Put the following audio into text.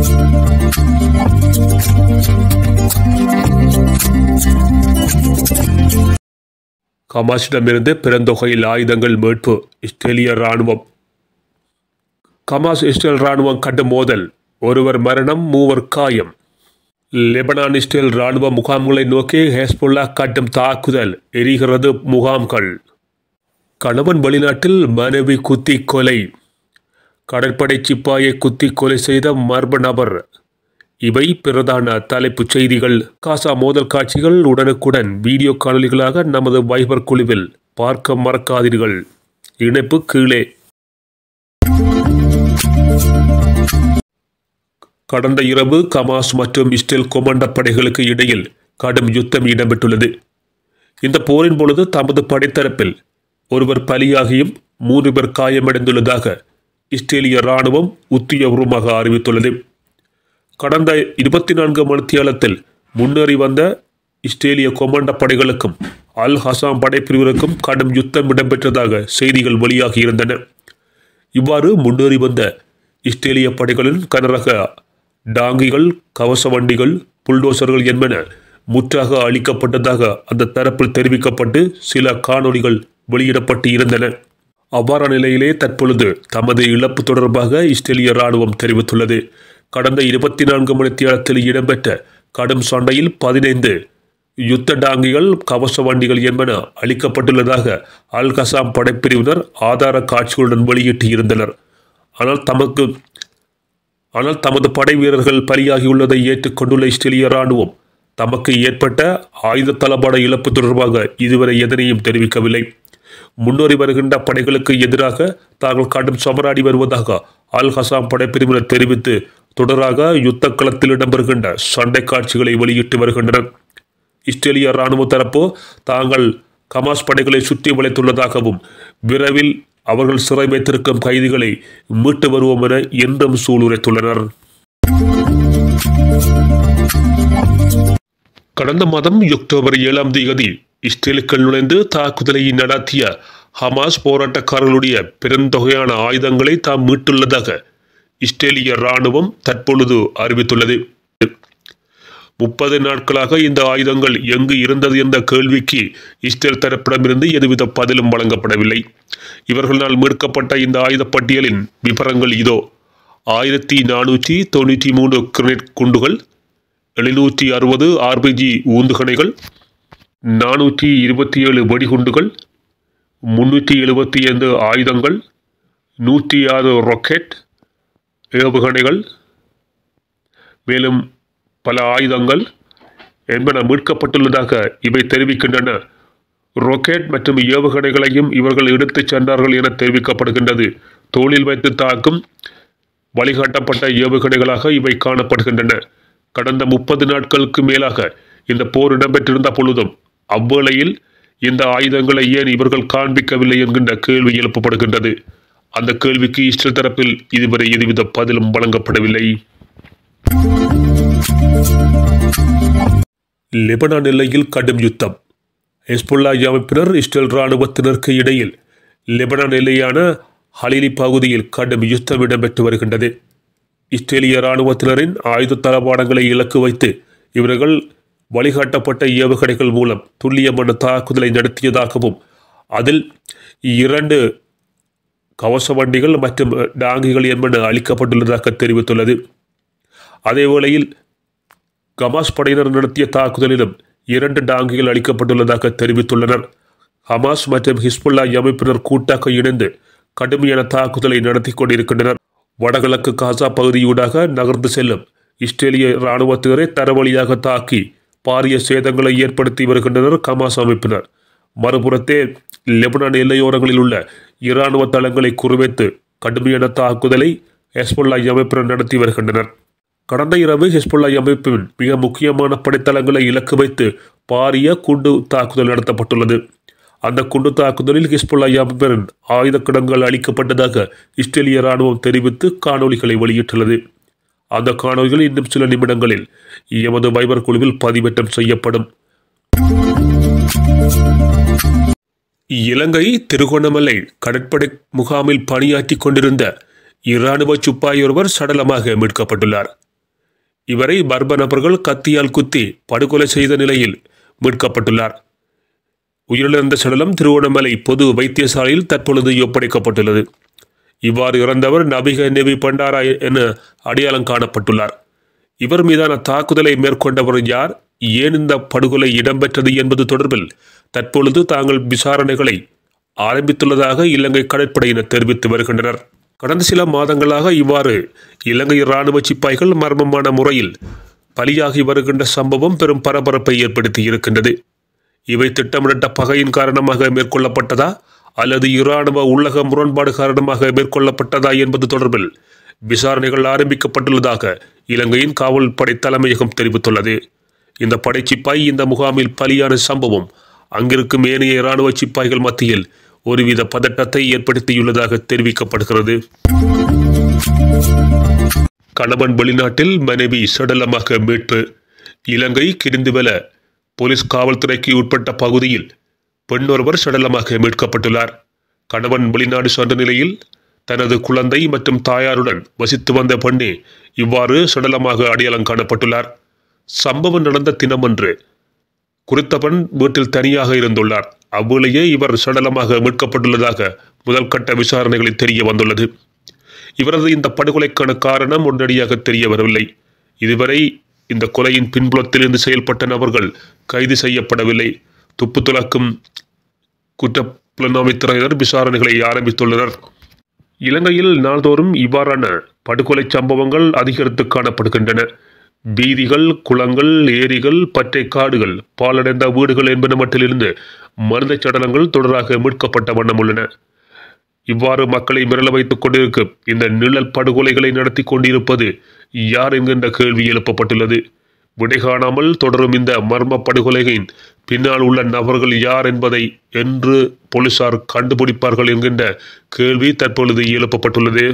கமாஸிடமிருந்து பெருந்தொகையில் ஆயுதங்கள் மீட்பு இஸ்ரேலிய ராணுவம் கமாஸ் இஸ்ரேல் ராணுவம் கடும் மோதல் ஒருவர் மரணம் மூவர் காயம் லெபனான் இஸ்ரேல் ராணுவ முகாம்களை நோக்கி ஹெஸ்புல்லா கட்டும் தாக்குதல் எரிகிறது முகாம்கள் கணவன் வெளிநாட்டில் மனைவி குத்தி கொலை கடற்படை சிப்பாயை குத்தி கொலை செய்த மர்ம நபர் இவை பிரதான தலைப்புச் செய்திகள் காசா மோதல் காட்சிகள் உடனுக்குடன் வீடியோ காணொலிகளாக நமது வைபர் குழுவில் பார்க்க மறக்காதீர்கள் இணைப்பு கீழே கடந்த இரவு கமாஸ் மற்றும் இஸ்ரேல் கொமண்ட படைகளுக்கு இடையில் கடும் யுத்தம் இடம்பெற்றுள்ளது இந்த போரின் பொழுது தமது படைத்தரப்பில் ஒருவர் பலியாகியும் மூன்று பேர் காயமடைந்துள்ளதாக இஸ்ரேலிய ராணுவம் உத்தியோகபூர்வமாக அறிவித்துள்ளது கடந்த இருபத்தி நான்கு மணித்தியாலத்தில் முன்னேறி வந்த இஸ்ரேலிய கொமாண்ட படைகளுக்கும் அல் ஹசாம் படைப்பிரிவினருக்கும் கடும் யுத்தம் இடம்பெற்றதாக செய்திகள் வெளியாகி இருந்தன இவ்வாறு முன்னேறி வந்த இஸ்ரேலிய படைகளின் கனரக டாங்கிகள் கவச வண்டிகள் புல்டோசர்கள் என்பன முற்றாக அளிக்கப்பட்டதாக அந்த தரப்பில் தெரிவிக்கப்பட்டு சில காணொளிகள் வெளியிடப்பட்டு இருந்தன அவ்வாறான நிலையிலே தற்பொழுது தமது இழப்பு தொடர்பாக இஸ்ரேலிய ராணுவம் தெரிவித்துள்ளது கடந்த இருபத்தி நான்கு மணித்தியாலத்தில் இடம்பெற்ற கடும் சண்டையில் பதினைந்து யுத்த டாங்கிகள் கவச வண்டிகள் என்பன அளிக்கப்பட்டுள்ளதாக அல் கசாம் படைப்பிரிவினர் ஆதார காட்சிகளுடன் வெளியிட்டு இருந்தனர் ஆனால் தமக்கு ஆனால் தமது படை வீரர்கள் பலியாகியுள்ளதை ஏற்றுக்கொண்டுள்ள இஸ்ரேலிய ராணுவம் தமக்கு ஏற்பட்ட ஆயுத தளபாட இழப்பு தொடர்பாக இதுவரை எதனையும் தெரிவிக்கவில்லை முன்னேறி வருகின்ற படைகளுக்கு எதிராக தாங்கள் கடும் சமராடி வருவதாக அல் ஹசாம் படைப்பிரிவினர் தெரிவித்து தொடராக யுத்த களத்தில் இடம்பெறுகின்ற சண்டை காட்சிகளை வெளியிட்டு வருகின்றனர் இஸ்ரேலிய இராணுவ தரப்போ தாங்கள் கமாஸ் படைகளை சுற்றி வளைத்துள்ளதாகவும் விரைவில் அவர்கள் சிறை வைத்திருக்கும் கைதிகளை மீட்டு வருவோம் என என்றும் சூளுரைத்துள்ளனர் கடந்த மாதம் அக்டோபர் ஏழாம் தேதி இஸ்ரேலுக்குள் நுழைந்து தாக்குதலை நடத்திய ஹமாஸ் போராட்டக்காரர்களுடைய பெருந்தொகையான ஆயுதங்களை தாம் மீட்டுள்ளதாக இஸ்ரேலிய இராணுவம் தற்பொழுது அறிவித்துள்ளது முப்பது நாட்களாக இந்த ஆயுதங்கள் எங்கு இருந்தது என்ற கேள்விக்கு இஸ்ரேல் தரப்பிடமிருந்து எதுவித பதிலும் வழங்கப்படவில்லை இவர்களால் மீட்கப்பட்ட இந்த ஆயுத பட்டியலின் விவரங்கள் இதோ ஆயிரத்தி நானூற்றி தொண்ணூற்றி மூன்று கிரனேட் குண்டுகள் எழுநூற்றி அறுபது ஆர்பிஜி ஊந்துகணைகள் நானூற்றி இருபத்தி ஏழு வெடிகுண்டுகள் முன்னூற்றி எழுபத்தி ஐந்து ஆயுதங்கள் நூற்றி ஆறு ராக்கெட் ஏவுகணைகள் மேலும் பல ஆயுதங்கள் என்பன மீட்கப்பட்டுள்ளதாக இவை தெரிவிக்கின்றன ராக்கெட் மற்றும் ஏவுகணைகளையும் இவர்கள் எடுத்துச் சென்றார்கள் என தெரிவிக்கப்படுகின்றது தோளில் வைத்து தாக்கும் வழிகாட்டப்பட்ட ஏவுகணைகளாக இவை காணப்படுகின்றன கடந்த முப்பது நாட்களுக்கு மேலாக இந்த போர் இடம்பெற்றிருந்த பொழுதும் அவ்வேளையில் இந்த ஆயுதங்களை ஏன் இவர்கள் காண்பிக்கவில்லை என்கின்ற கேள்வி எழுப்பப்படுகின்றது அந்த கேள்விக்கு இஸ்ரேல் தரப்பில் இதுவரை எதுவித பதிலும் வழங்கப்படவில்லை லெபனான் எல்லையில் கடும் யுத்தம் ஹெஸ்புல்லா அமைப்பினர் இஸ்ரேல் இராணுவத்தினருக்கு இடையில் லெபனான் எல்லையான ஹலிலி பகுதியில் கடும் யுத்தம் இடம்பெற்று வருகின்றது இஸ்ரேலிய இராணுவத்தினரின் ஆயுத தளபாடங்களை இலக்கு வைத்து இவர்கள் வழிகாட்டப்பட்ட ஏவுகணைகள் மூலம் துல்லியமான தாக்குதலை நடத்தியதாகவும் அதில் இரண்டு கவச வண்டிகள் மற்றும் டாங்கிகள் என்பன அளிக்கப்பட்டுள்ளதாக தெரிவித்துள்ளது அதேவேளையில் கமாஸ் படையினர் நடத்திய தாக்குதலிலும் இரண்டு டாங்கிகள் அளிக்கப்பட்டுள்ளதாக தெரிவித்துள்ளனர் ஹமாஸ் மற்றும் ஹிஸ்புல்லா அமைப்பினர் கூட்டாக இணைந்து கடுமையான தாக்குதலை நடத்தி கொண்டிருக்கின்றனர் வடகிழக்கு காசா பகுதியூடாக நகர்ந்து செல்லும் இஸ்ரேலிய இராணுவத்தினரை தரவழியாக தாக்கி பாரிய சேதங்களை ஏற்படுத்தி வருகின்றனர் கமாஸ் அமைப்பினர் மறுபுறத்தே லெபனான் எல்லையோரங்களில் உள்ள இராணுவ தளங்களை குறிவைத்து கடுமையான தாக்குதலை ஹெஸ்புல்லா அமைப்பினர் நடத்தி வருகின்றனர் கடந்த இரவு ஹெஸ்புல்லா அமைப்பின் மிக முக்கியமான படைத்தளங்களை இலக்கு வைத்து பாரிய குண்டு தாக்குதல் நடத்தப்பட்டுள்ளது அந்த குண்டு தாக்குதலில் ஹிஸ்புல்லா அமைப்பின் ஆயுத கிடங்கள் அளிக்கப்பட்டதாக இஸ்ரேலிய இராணுவம் தெரிவித்து காணொலிகளை வெளியிட்டுள்ளது அந்த காணொலிகள் இன்னும் சில நிமிடங்களில் எமது வைபர் குழுவில் பதிவேற்றம் செய்யப்படும் இலங்கை திருகோணமலை கடற்படை முகாமில் பணியாற்றி கொண்டிருந்த இராணுவ சிப்பாய் ஒருவர் சடலமாக மீட்கப்பட்டுள்ளார் இவரை மர்ம நபர்கள் கத்தியால் குத்தி படுகொலை செய்த நிலையில் மீட்கப்பட்டுள்ளார் உயிரிழந்த சடலம் திருவண்ணாமலை பொது வைத்தியசாலையில் தற்பொழுது ஒப்படைக்கப்பட்டுள்ளது இவ்வாறு இறந்தவர் நபிக நெபி பண்டாரா என அடையாளம் காணப்பட்டுள்ளார் இவர் மீதான தாக்குதலை மேற்கொண்டவர் யார் ஏன் இந்த படுகொலை இடம்பெற்றது என்பது தொடர்பில் தற்பொழுது தாங்கள் விசாரணைகளை ஆரம்பித்துள்ளதாக இலங்கை கடற்படையினர் தெரிவித்து வருகின்றனர் கடந்த சில மாதங்களாக இவ்வாறு இலங்கை இராணுவ சிப்பாய்கள் மர்மமான முறையில் பலியாகி வருகின்ற சம்பவம் பெரும் பரபரப்பை ஏற்படுத்தி இருக்கின்றது இவை திட்டமிடப்பட்ட பகையின் காரணமாக மேற்கொள்ளப்பட்டதா அல்லது இராணுவ உள்ளக முரண்பாடு காரணமாக மேற்கொள்ளப்பட்டதா என்பது தொடர்பில் விசாரணைகள் ஆரம்பிக்கப்பட்டுள்ளதாக இலங்கையின் காவல்படை தலைமையகம் தெரிவித்துள்ளது இந்த படைச்சிப்பாய் இந்த முகாமில் பலியான சம்பவம் அங்கிருக்கும் ஏனைய இராணுவ சிப்பாய்கள் மத்தியில் ஒருவித பதட்டத்தை ஏற்படுத்தியுள்ளதாக தெரிவிக்கப்படுகிறது கணவன் வெளிநாட்டில் மனைவி சடலமாக மீட்பு இலங்கை கிரிந்துவெல போலீஸ் காவல்துறைக்கு உட்பட்ட பகுதியில் பெண்ணொருவர் சடலமாக மீட்கப்பட்டுள்ளார் கணவன் வெளிநாடு சென்ற நிலையில் தனது குழந்தை மற்றும் தாயாருடன் வசித்து வந்த பெண்ணே இவ்வாறு சடலமாக அடையாளம் காணப்பட்டுள்ளார் சம்பவம் நடந்த தினமன்று குறித்த பெண் வீட்டில் தனியாக இருந்துள்ளார் அவ்வேளையே இவர் சடலமாக மீட்கப்பட்டுள்ளதாக முதல் கட்ட விசாரணைகளில் தெரிய வந்துள்ளது இவரது இந்த படுகொலைக்கான காரணம் உடனடியாக தெரிய வரவில்லை இதுவரை இந்த கொலையின் பின்புலத்திலிருந்து செயல்பட்ட நபர்கள் கைது செய்யப்படவில்லை துப்பு துலக்கும் குற்றப்புலனாய்வுத்துறையினர் விசாரணைகளை ஆரம்பித்துள்ளனர் இலங்கையில் நாள்தோறும் இவ்வாறான படுகொலை சம்பவங்கள் அதிகரித்து காணப்படுகின்றன வீதிகள் குளங்கள் ஏரிகள் பற்றை காடுகள் பாலடைந்த வீடுகள் என்பன மட்டிலிருந்து மனித சடலங்கள் தொடராக மீட்கப்பட்ட வண்ணம் உள்ளன இவ்வாறு மக்களை மிரள வைத்துக் கொண்டிருக்கும் இந்த நிழல் படுகொலைகளை நடத்தி கொண்டிருப்பது யார் என்கின்ற கேள்வி எழுப்பப்பட்டுள்ளது விடை காணாமல் தொடரும் இந்த மர்ம படுகொலைகளின் பின்னால் உள்ள நபர்கள் யார் என்பதை என்று போலீசார் கண்டுபிடிப்பார்கள் என்கின்ற கேள்வி தற்பொழுது எழுப்பப்பட்டுள்ளது